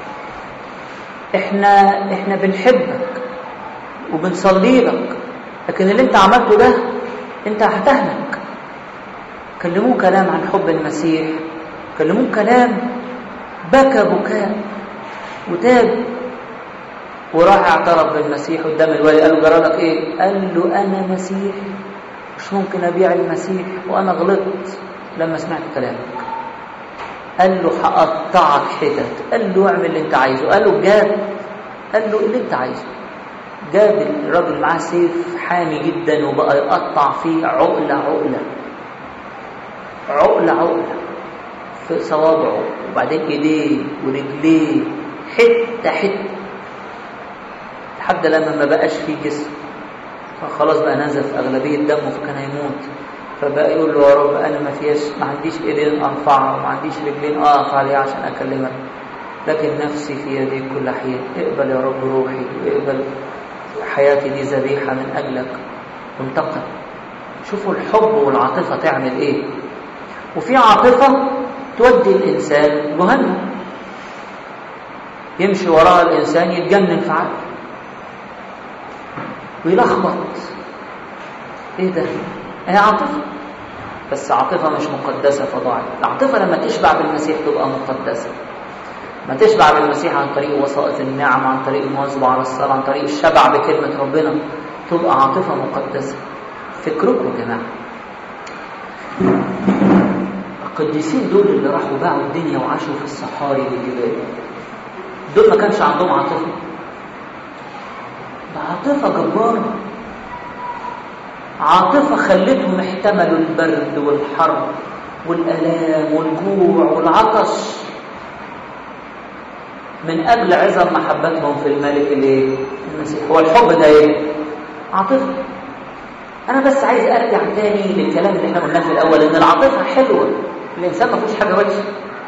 [SPEAKER 1] احنا احنا بنحبك وبنصلي لك لكن اللي انت عملته ده انت هتهلك كلموه كلام عن حب المسيح كلموه كلام بكى بكاء وتاب وراح اعترف بالمسيح قدام الوالي قال له جرى لك ايه قال له انا مسيح مش ممكن ابيع المسيح وانا غلطت لما سمعت كلامك قال له هقطعك حتت قال له اعمل اللي انت عايزه قال له جاب قال له اللي انت عايزه جاب الراجل معاه سيف حامي جدا وبقى يقطع فيه عقله عقله عقله عقله في صوابعه وبعدين ايديه ورجليه حته حته لحد لما ما بقاش فيه جسم فخلاص بقى نزف اغلبيه دمه فكان هيموت فبقى يقول له يا رب انا ما فيش ما عنديش ايدين ارفعها وما عنديش رجلين اقف عليها عشان اكلمك لكن نفسي في يديك كل حين اقبل يا رب روحي واقبل حياتي دي ذبيحه من اجلك وانتقم شوفوا الحب والعاطفه تعمل ايه وفي عاطفه تودي الانسان جهنم يمشي وراها الانسان يتجنن في عقله ويلخبط ايه ده هي عاطفة بس عاطفة مش مقدسة فضاعت العاطفة لما تشبع بالمسيح تبقى مقدسة ما تشبع بالمسيح عن طريق وسائط النعم عن طريق المواظبة على الصلاة عن طريق الشبع بكلمة ربنا تبقى عاطفة مقدسة فكركم يا جماعة القديسين دول اللي راحوا باعوا الدنيا وعاشوا في الصحاري والجبال دول ما كانش عندهم عاطفة ده عاطفة جبارة عاطفة خلتهم احتملوا البرد والحر والآلام والجوع والعطش من أجل عظم محبتهم في الملك الايه؟ المسيح هو الحب ده ايه؟ عاطفة أنا بس عايز أرجع تاني للكلام اللي احنا قلناه في الأول إن العاطفة حلوة الإنسان ما فيهوش حاجة وحشة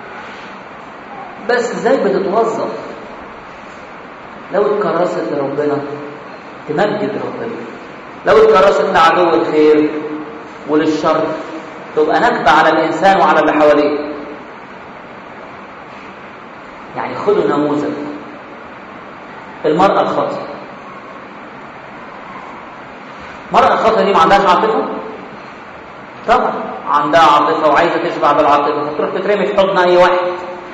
[SPEAKER 1] بس ازاي بتتوظف لو اتكرست لربنا تمجد ربنا لو اتكرست لعدو الخير وللشر تبقى نكبة على الإنسان وعلى اللي حواليه يعني خدوا نموذج المرأة الخاطئة المرأة الخاطئة دي ما عندهاش عاطفة؟ طبعا عندها عاطفة وعايزة تشبع بالعاطفة فتروح تترمي في حضن أي واحد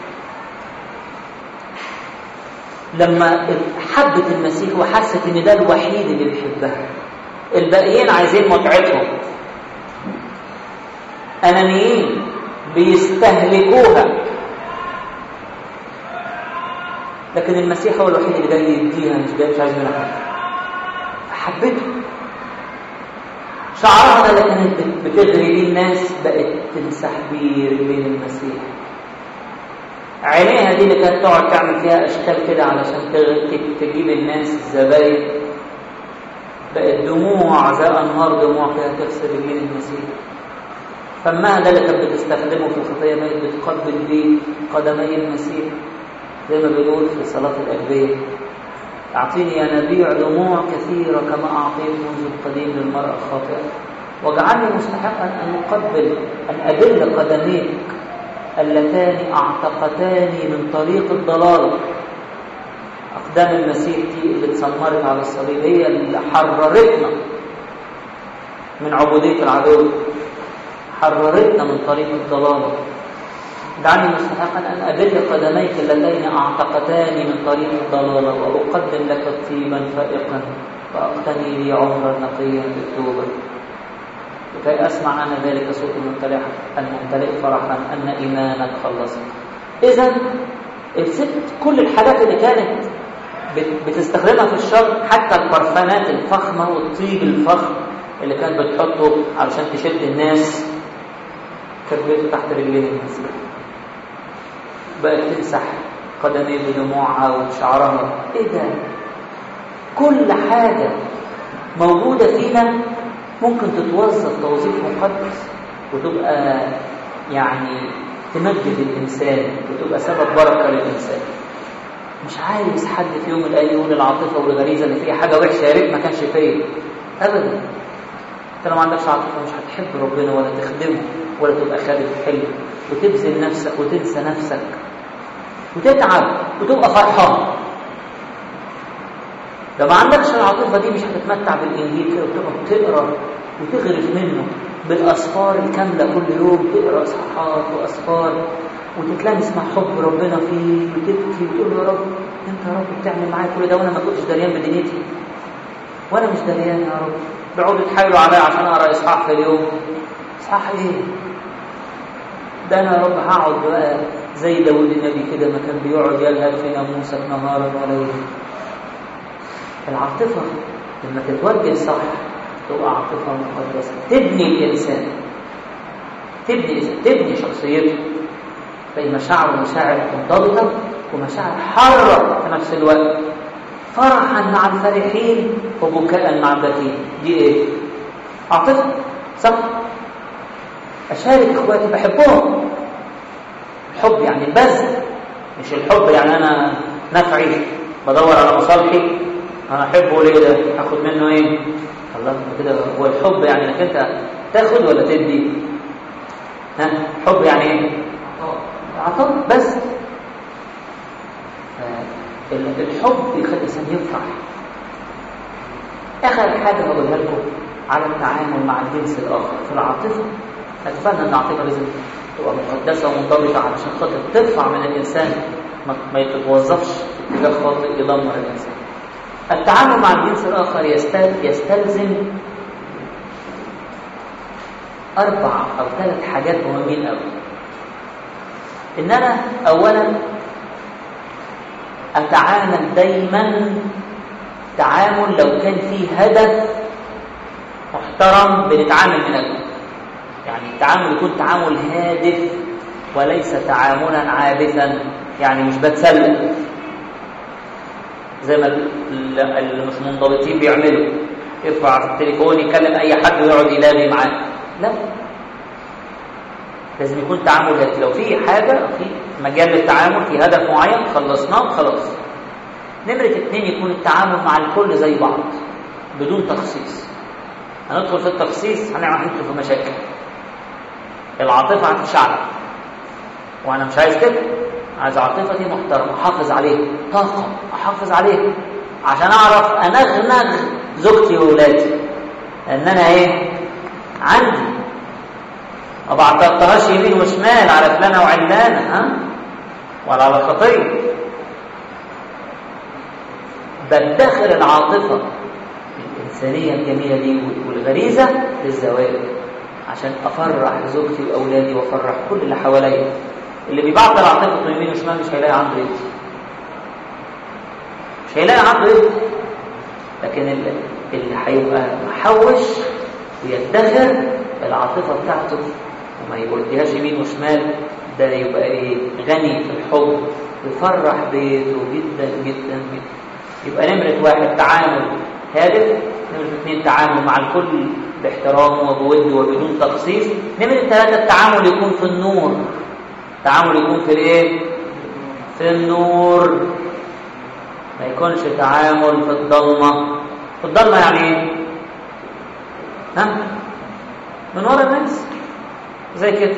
[SPEAKER 1] لما حبت المسيح وحست ان ده الوحيد اللي بيحبها الباقيين عايزين متعتهم انانيين بيستهلكوها لكن المسيح هو الوحيد اللي جاي يديها مش جاي مش عايز منها حاجه حبته شعرها اللي كانت بتغري بيه الناس بقت تمسح بيه رجلين المسيح عينيها دي اللي كانت تقعد تعمل فيها اشكال كده علشان تجيب الناس الزباين بقت دموع زي انهار دموع كده تغسل رجلين المسيح فمها ده اللي كانت بتستخدمه في الخطيه بقت بتقبل بيه قدمي المسيح زي ما بنقول في صلاه الاجبيه اعطيني يا نبيع دموع كثيره كما اعطيت منذ القديم للمراه الخاطئه واجعلني مستحقا ان اقبل ان ادل قدميك اللتان اعتقتاني من طريق الضلال اقدام المسيح دي اللي اتسمرت على الصليب هي اللي حررتنا من عبوديه العدو حررتنا من طريق الضلال دعني مستحقا ان ادل قدميك اللتين اعتقتاني من طريق الضلال واقدم لك طيبا فائقا واقتني لي عمرا نقيا بالتوبه لكي أسمع أنا ذلك صوت ممتلئ أن ممتلئ فرحا أن إيمانك خلصك إذا الست كل الحاجات اللي كانت بتستخدمها في الشر حتى البرفانات الفخمة والطيب الفخم اللي كانت بتحطه علشان تشد الناس كبته تحت رجلين المسيح بقت تمسح قدميه بدموعها وشعرها ايه ده كل حاجة موجودة فينا ممكن تتوظف توظيف مقدس وتبقى يعني تمجد الإنسان وتبقى سبب بركة للإنسان مش عايز حد في يوم من الأيام يقول العاطفة والغريزة اللي فيها حاجة وحشة يا ريت ما كانش فيا أبدا أنت لو ما عندكش عاطفة مش هتحب ربنا ولا تخدمه ولا تبقى خادم حلو وتبذل نفسك وتنسى نفسك وتتعب وتبقى فرحان لو ما عندكش العاطفة دي مش هتتمتع بالإنجيل كده وتقعد تقرا وتغرف منه بالأسفار الكاملة كل يوم تقرا إصحاحات وأسفار وتتلمس مع حب ربنا فيه وتبكي وتقول يا رب أنت يا رب بتعمل معايا كل ده وأنا ما كنتش دريان بدنيتي وأنا مش دريان يا رب بيقعدوا يتحايلوا عليا عشان أقرا إصحاح في اليوم إصحاح إيه؟ ده أنا يا رب هقعد بقى زي داود النبي كده ما كان بيقعد يلهث في ناموسك نهارا وليلا العاطفة لما تتوجه صح تبقى عاطفة مقدسة تبني الإنسان تبني تبني شخصيته تلاقي مشاعر ومشاعر منضبطة ومشاعر حارة في نفس الوقت فرحا مع الفرحين وبكاء مع البكين دي ايه؟ عاطفة صح أشارك إخواتي بحبهم الحب يعني البذل مش الحب يعني أنا نفعي بدور على مصالحي انا احبه ليه ده اخد منه ايه الله كده هو الحب يعني انك انت تاخد ولا تدي ها حب يعني ايه عطاء بس الحب يخلي الانسان يفرح اخر حاجه هقولها لكم على التعامل مع الجنس الاخر في العاطفه اتفقنا ان العاطفه لازم تبقى مقدسه ومنضبطه علشان خاطر ترفع من الانسان ما يتوظفش اتجاه خاطئ يدمر الانسان التعامل مع الجنس الآخر يستلزم أربع أو ثلاث حاجات مهمين أوي إن أنا أولا أتعامل دايما تعامل لو كان فيه هدف محترم بنتعامل من أجله يعني التعامل يكون تعامل هادف وليس تعاملا عابثا يعني مش بتسلى زي ما اللي مش منضبطين بيعملوا يرفع في التليفون يكلم اي حد ويقعد يلاغي معاه لا لازم يكون تعامل هادي لو في حاجه في مجال للتعامل في هدف معين خلصناه خلاص نمرة اتنين يكون التعامل مع الكل زي بعض بدون تخصيص هندخل في التخصيص هنعمل هندخل في مشاكل العاطفة هتتشعلق وانا مش عايز كده عايز عاطفتي محترمه احافظ عليها طاقه احافظ عليها عشان اعرف انغنغ زوجتي واولادي لان انا ايه عندي ما بعتقدهاش يمين وشمال على فلانه وعلانه ها ولا على خطيه بدخر العاطفه الانسانيه الجميله دي والغريزه للزواج عشان افرح زوجتي واولادي وافرح كل اللي حواليا اللي بيبعتر عاطفته يمين وشمال مش هيلاقي عنده يد مش هيلاقي عنده يد لكن اللي, اللي هيبقى محوش ويدخر العاطفه بتاعته وما يوديهاش يمين وشمال ده يبقى ايه غني في الحب يفرح بيته جدا جدا جدا يبقى نمرة واحد تعامل هادف نمرة اثنين تعامل مع الكل باحترام وبود وبدون تخصيص نمرة ثلاثة التعامل يكون في النور التعامل يكون في الايه في النور ما يكونش تعامل في الضلمة في الضلمة يعني ايه ها من ورا الناس زي كده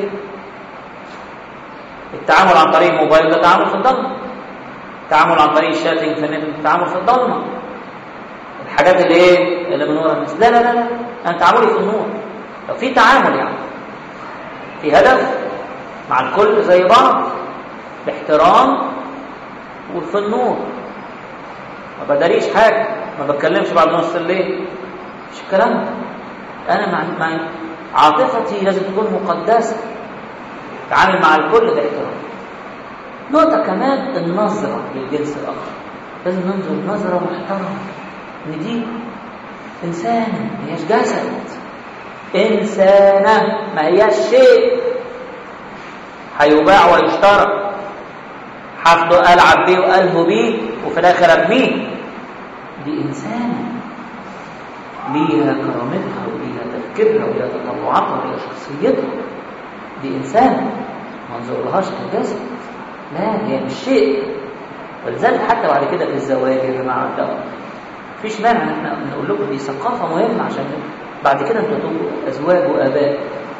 [SPEAKER 1] التعامل عن طريق الموبايل ده تعامل في الضلمة التعامل عن طريق الشاتنج في النت تعامل في الضلمة الحاجات اللي ايه اللي من ورا الناس لا لا لا لا انا تعاملي في النور لو في تعامل يعني في هدف مع الكل زي بعض باحترام وفي النور ما بداريش حاجه ما بتكلمش بعد نص الليل مش الكلام ده انا مع مع عاطفتي لازم تكون مقدسه تعامل مع الكل باحترام نقطه كمان النظره للجنس الاخر لازم ننظر نظره محترمه ان دي انسان ما هياش جسد انسانه ما هياش شيء هيباع ويشترى حفظه العب بيه والهو بيه وفي الاخر ارميه دي انسانه ليها كرامتها وليها تفكيرها وليها تطلعاتها وليها شخصيتها دي انسانه ما ننظرلهاش كجسد لا هي مش شيء ولذلك حتى بعد كده في الزواج يا جماعه ده مفيش مانع ان احنا نقول لكم دي ثقافه مهمه عشان بعد كده انتوا تبقوا ازواج واباء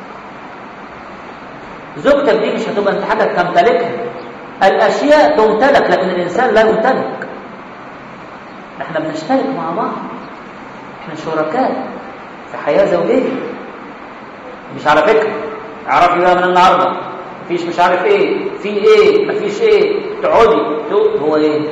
[SPEAKER 1] زوجتك دي مش هتبقى انت حاجه تمتلكها الاشياء تمتلك لكن الانسان لا يمتلك احنا بنشترك مع بعض احنا شركاء في حياه زوجيه مش على فكره اعرفي بقى من النهارده مفيش مش عارف ايه في ايه مفيش ايه تقعدي هو ايه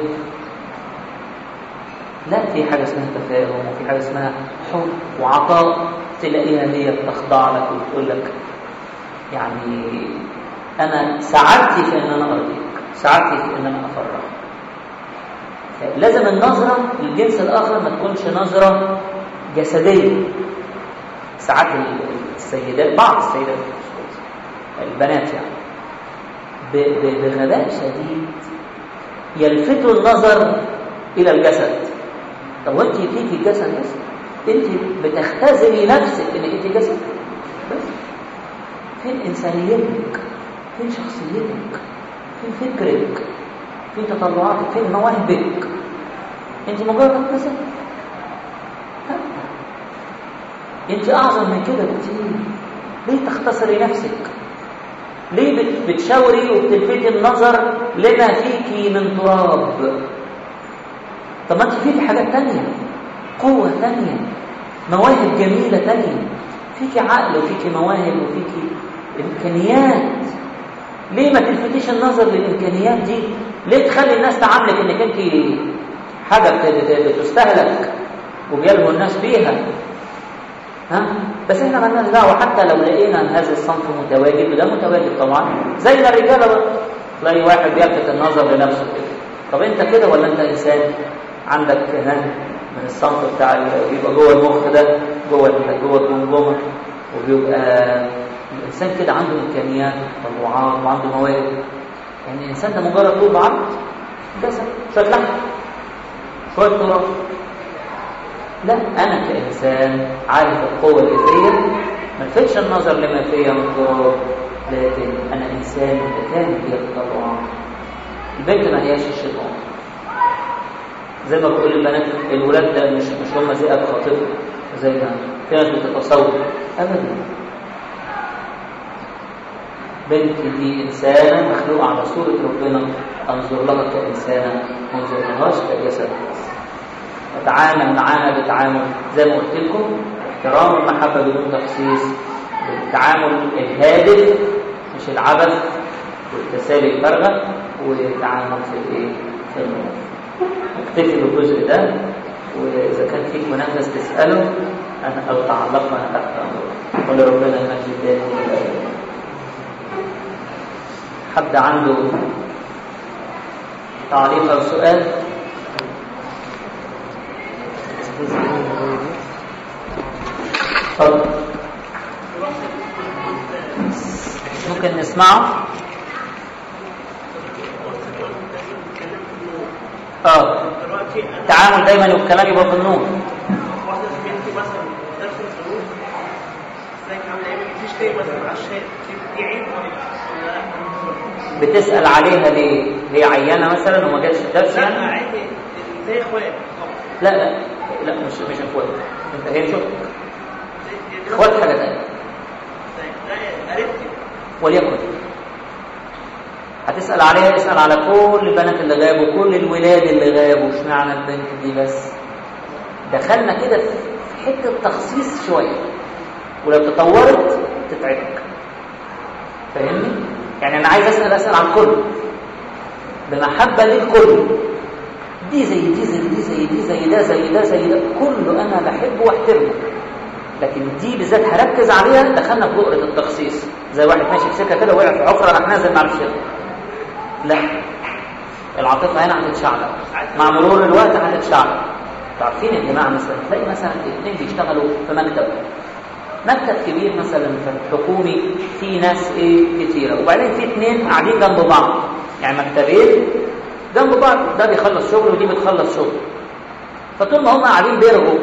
[SPEAKER 1] لا في حاجه اسمها تفاهم وفي حاجه اسمها حب وعطاء تلاقيها هي بتخضع لك وتقول لك يعني انا سعادتي في ان انا ارضيك سعادتي في ان انا افرح لازم النظره للجنس الاخر ما تكونش نظره جسديه ساعات السيدات بعض السيدات البنات يعني بغباء شديد يلفتوا النظر الى الجسد طب وانت فيكي جسد بس انت بتختزلي نفسك انك انت جسد بس فين انسانيتك فين شخصيتك فين فكرك فين تطلعاتك فين مواهبك انت مجرد جسد انت اعظم من كده بكتير ليه تختصري نفسك ليه بتشاوري وبتلفتي النظر لما فيكي من تراب طب ما انت فيكي حاجات تانية قوة تانية مواهب جميلة تانية فيكي عقل وفيكي مواهب وفيكي إمكانيات ليه ما تلفتيش النظر للإمكانيات دي ليه تخلي الناس تعاملك إنك أنت حاجة بتستهلك وبيلهوا الناس بيها ها بس احنا مالناش دعوه حتى لو لقينا هذا الصنف متواجد وده متواجد طبعا زي ما الرجاله بقى تلاقي واحد بيلفت النظر لنفسه كده طب انت كده ولا انت انسان عندك هنا من الصنف بتاع بيبقى جوه المخ ده جوه جوه الجمجمه وبيبقى الانسان كده عنده امكانيات وتطلعات وعنده مواهب يعني الانسان ده مجرد طول بعرض جسد شويه لحم شويه تراب لا انا كانسان عارف القوه اللي فيا ما الفتش النظر لما فيا من تراب لكن انا انسان متكامل في التطلعات البنت ما هياش الشيطان زي ما بقول البنات الولاد ده مش مش هم ذئاب خاطئه زي ما في ناس بتتصور ابدا بنت دي انسانه مخلوقه على صوره ربنا انظر لها كانسانه ما انظر لهاش كجسد اتعامل معاها بتعامل زي ما قلت لكم احترام المحبة بدون تخصيص بالتعامل الهادف مش العبث والتسالي الفارغة والتعامل في الايه في النور اكتفي بالجزء ده واذا كان فيك منافس تساله انا او تعلق انا تحت امره ولربنا المجد دائما الى الابد حد عنده تعليق او سؤال اتفضل ممكن نسمعه اه
[SPEAKER 2] دلوقتي انا
[SPEAKER 1] التعامل دايما والكلام يبقى في النور
[SPEAKER 2] واحده زميلتي مثلا درس الفلوس ازيك عامله ايه ما تجيش ليه مثلا على الشات دي عيب ولا لا؟
[SPEAKER 1] بتسأل عليها ليه؟ هي عيانة مثلا وما جاتش الدرس
[SPEAKER 2] لا
[SPEAKER 1] يعني؟
[SPEAKER 2] عادي زي اخوات
[SPEAKER 1] لا لا لا مش مش اخوات انت هي مش أخت. اخوات حاجة تانية
[SPEAKER 2] لا قريبتي
[SPEAKER 1] وليكن هتسأل عليها اسأل على كل البنات اللي غابوا كل الولاد اللي غابوا اشمعنى البنت دي بس دخلنا كده في حتة تخصيص شوية ولو تطورت تتعبك فاهمني؟ يعني أنا عايز أسأل أسأل عن كل بمحبة للكل دي زي دي زي دي زي دي زي ده زي ده زي ده كله أنا بحبه واحترمه لكن دي بالذات هركز عليها دخلنا في بؤرة التخصيص زي واحد ماشي في سكة كده وقع في حفرة راح نازل مع الشيخ لا العاطفة هنا هتتشعلق مع مرور الوقت هتتشعلق عارفين يا جماعة مثلا تلاقي مثلا الاثنين بيشتغلوا في مكتب مكتب كبير مثلا في حكومي في ناس ايه كتيرة وبعدين في اثنين قاعدين جنب بعض يعني مكتبين جنب بعض ده بيخلص شغل ودي بتخلص شغل فطول ما هم قاعدين بيرغوا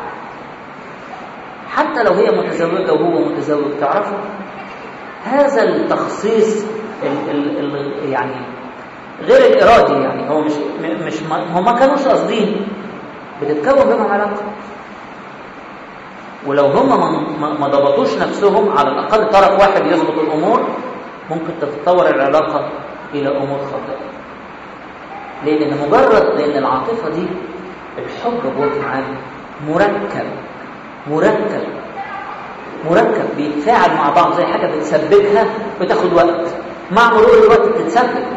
[SPEAKER 1] حتى لو هي متزوجة وهو متزوج تعرفوا هذا التخصيص ال ال ال يعني غير الإرادي يعني هو مش م- مش ما هم ما كانوش قاصدين بتتكون بينهم علاقة ولو هم ما- ما ما ضبطوش نفسهم على الأقل طرف واحد يظبط الأمور ممكن تتطور العلاقة إلى أمور خاطئة ليه؟ لأن مجرد لأن العاطفة دي الحب بوجه عام مركب مركب مركب بيتفاعل مع بعض زي حاجة بتسبكها بتاخد وقت مع مرور الوقت بتتسبك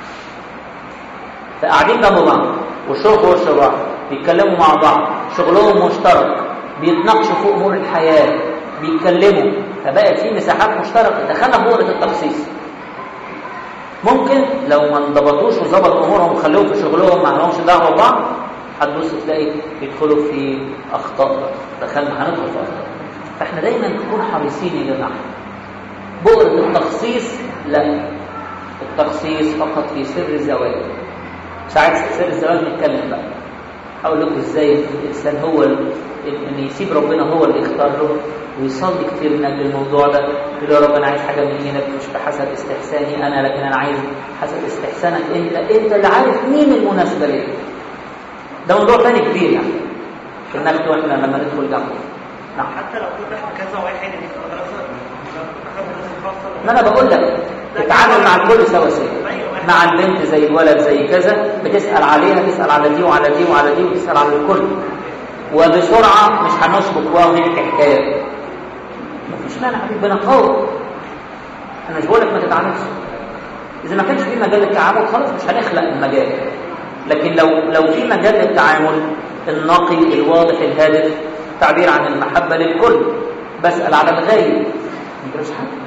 [SPEAKER 1] فقاعدين جنب بعض والشغل في وش بعض بيتكلموا مع بعض شغلهم مشترك بيتناقشوا في امور الحياه بيتكلموا فبقت في مساحات مشتركه دخلنا في بؤره التخصيص ممكن لو ما انضبطوش وظبطوا امورهم وخلوهم في شغلهم ما لهمش دعوه ببعض هتبص تلاقي يدخلوا في اخطاء بقى. دخلنا هندخل في اخطاء فاحنا دايما نكون حريصين يا جماعه بؤره التخصيص لا التخصيص فقط في سر الزواج ساعات سر الزواج نتكلم بقى اقول لكم ازاي الانسان هو ال- ان يسيب ربنا هو اللي يختار له ويصلي كتير من اجل الموضوع ده يقول يا رب انا عايز حاجه من هنا مش بحسب استحساني انا لكن انا عايز حسب استحسانك انت انت اللي عارف مين المناسبه ليك ده موضوع تاني كبير يعني عشان ناخده واحنا لما ندخل جنبه نعم
[SPEAKER 2] حتى لو كنا احنا كذا واحد يعني في مدرسه احنا مدرسه خاصه
[SPEAKER 1] ما انا بقول لك تتعامل مع الكل سواسية مع البنت زي الولد زي كذا بتسأل عليها تسأل على دي وعلى دي وعلى دي وتسأل على الكل وبسرعة مش هنشبك بقى ونحكي حكايات مفيش مانع حبيبي بنقاوم انا مش بقول لك ما تتعاملش اذا ما كانش في مجال للتعامل خلاص مش هنخلق المجال لكن لو لو في مجال للتعامل النقي الواضح الهادف تعبير عن المحبة للكل بسأل على الغايب ما مش حاجة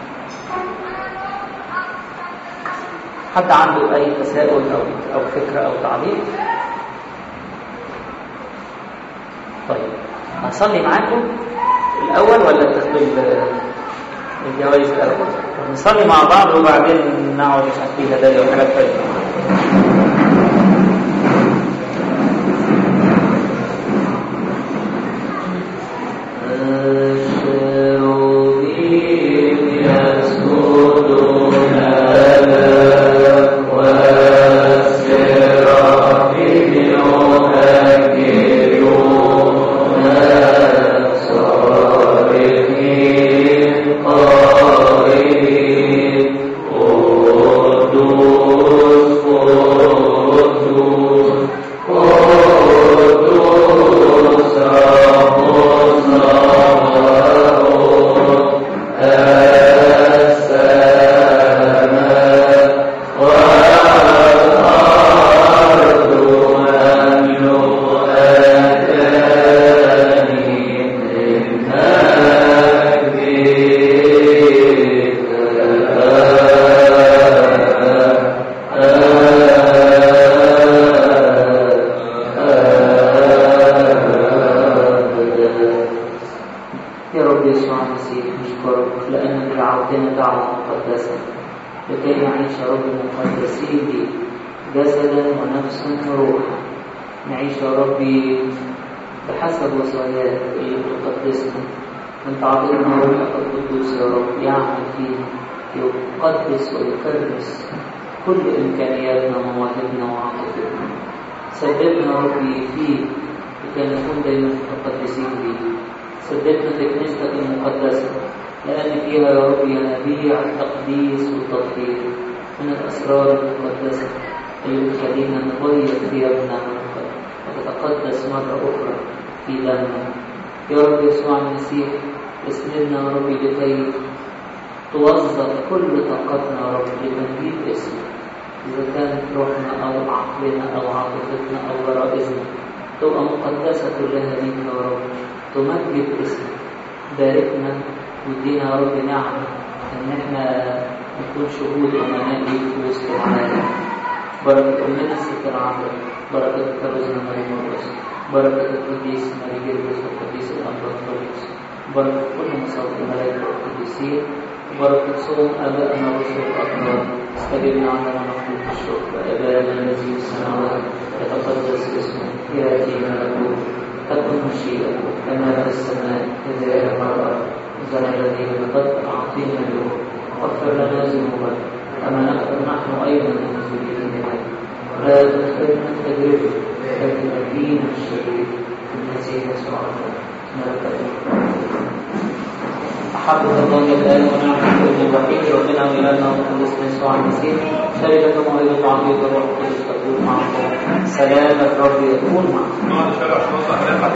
[SPEAKER 1] حد عنده أي تساؤل أو أو فكرة أو تعليق؟ طيب هصلي معاكم الأول ولا تاخدوا ال- الجوائز الأول؟ طب نصلي مع بعض وبعدين نقعد نشوف في هدايا وحاجات حلوة.
[SPEAKER 5] قائلين قدوس لكي نعيش يا رب مقدسين ليك جسدا ونفسا وروحا نعيش يا ربي بحسب وصاياك اللي بتقدسنا انت عطينا روحك القدوس يا رب يعمل فينا يقدس ويكرس كل امكانياتنا ومواهبنا وعاطفتنا سددنا يا ربي فيك لكي نكون دايما متقدسين ليك سددنا في كنيستك المقدسه لان فيها يا رب ينابيع التقديس والتطهير من الاسرار المقدسه اللي بتخلينا نغير ثيابنا وتتقدس مرة أخرى في دمنا يا رب يسوع المسيح اسندنا يا رب لكي توظف كل طاقتنا يا رب لتمجيد اسمك إذا كانت روحنا أو عقلنا أو عاطفتنا أو غرائزنا تبقى مقدسة كلها ليك يا رب تمجد اسمك باركنا وادينا يا رب نعمة إن احنا نكون شهود أمناء ليك في وسط العالم بركة أمنا الست العذراء بركة كرزنا مريم الرسول بركة القديس ماري جرجس والقديس الأمبراطوريوس بركة كل مصاب الملائكة والقديسين بركة صوم آبائنا الرسل الأكبر استجبنا عندنا نقول الشكر أبانا الذي في السماوات يتقدس اسمك يأتي ملكوت تكن مشيئتك كما في السماء كذلك على الأرض زنا الذي قد أعطينا اليوم واغفر لنا ذنوبنا كما نغفر نحن أيضا للمسلمين لا تدخلنا التجربة لكن نجينا الشرير المسيح يسوع أحب الله الآن ونعم الابن الوحيد ربنا وإلهنا وقدس يسوع المسيح شركة موهبة عميد الروح القدس تكون معكم سلام الرب يكون معكم